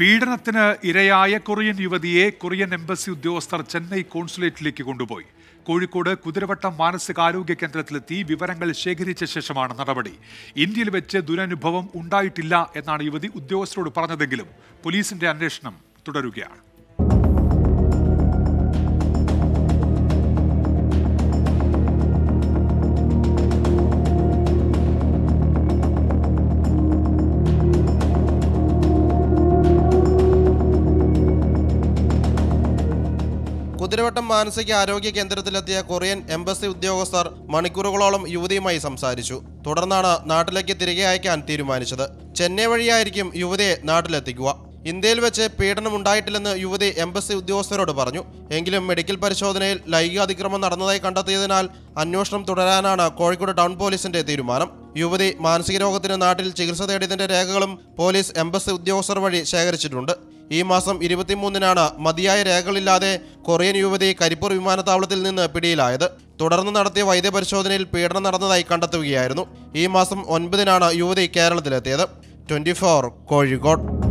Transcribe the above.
പീഡനത്തിന് ഇരയായ കൊറിയൻ യുവതിയെ കൊറിയൻ എംബസി ഉദ്യോഗസ്ഥർ ചെന്നൈ കോൺസുലേറ്റിലേക്ക് കൊണ്ടുപോയി കോഴിക്കോട് കുതിരവട്ടം മാനസികാരോഗ്യ കേന്ദ്രത്തിലെത്തി വിവരങ്ങൾ ശേഖരിച്ച ശേഷമാണ് നടപടി ഇന്ത്യയിൽ വെച്ച് ദുരനുഭവം ഉണ്ടായിട്ടില്ല എന്നാണ് യുവതി ഉദ്യോഗസ്ഥരോട് പറഞ്ഞതെങ്കിലും പോലീസിന്റെ അന്വേഷണം തുടരുകയാണ് കുതിരവട്ടം മാനസിക ആരോഗ്യ കേന്ദ്രത്തിലെത്തിയ കൊറിയൻ എംബസി ഉദ്യോഗസ്ഥർ മണിക്കൂറുകളോളം യുവതിയുമായി സംസാരിച്ചു തുടർന്നാണ് നാട്ടിലേക്ക് തിരികെ അയക്കാൻ തീരുമാനിച്ചത് ചെന്നൈ വഴിയായിരിക്കും യുവതിയെ നാട്ടിലെത്തിക്കുക ഇന്ത്യയിൽ വെച്ച് പീഡനം ഉണ്ടായിട്ടില്ലെന്ന് യുവതി എംബസി ഉദ്യോഗസ്ഥരോട് പറഞ്ഞു എങ്കിലും മെഡിക്കൽ പരിശോധനയിൽ ലൈംഗിക അതിക്രമം നടന്നതായി കണ്ടെത്തിയതിനാൽ അന്വേഷണം തുടരാനാണ് കോഴിക്കോട് ടൗൺ പോലീസിന്റെ തീരുമാനം യുവതി മാനസിക രോഗത്തിന് നാട്ടിൽ ചികിത്സ തേടിയതിന്റെ രേഖകളും പോലീസ് എംബസി ഉദ്യോഗസ്ഥർ വഴി ശേഖരിച്ചിട്ടുണ്ട് ഈ മാസം ഇരുപത്തിമൂന്നിനാണ് മതിയായ രേഖകളില്ലാതെ കൊറിയൻ യുവതി കരിപ്പൂർ വിമാനത്താവളത്തിൽ നിന്ന് പിടിയിലായത് തുടർന്ന് നടത്തിയ വൈദ്യപരിശോധനയിൽ പീഡനം നടന്നതായി കണ്ടെത്തുകയായിരുന്നു ഈ മാസം ഒൻപതിനാണ് യുവതി കേരളത്തിലെത്തിയത് ട്വന്റി കോഴിക്കോട്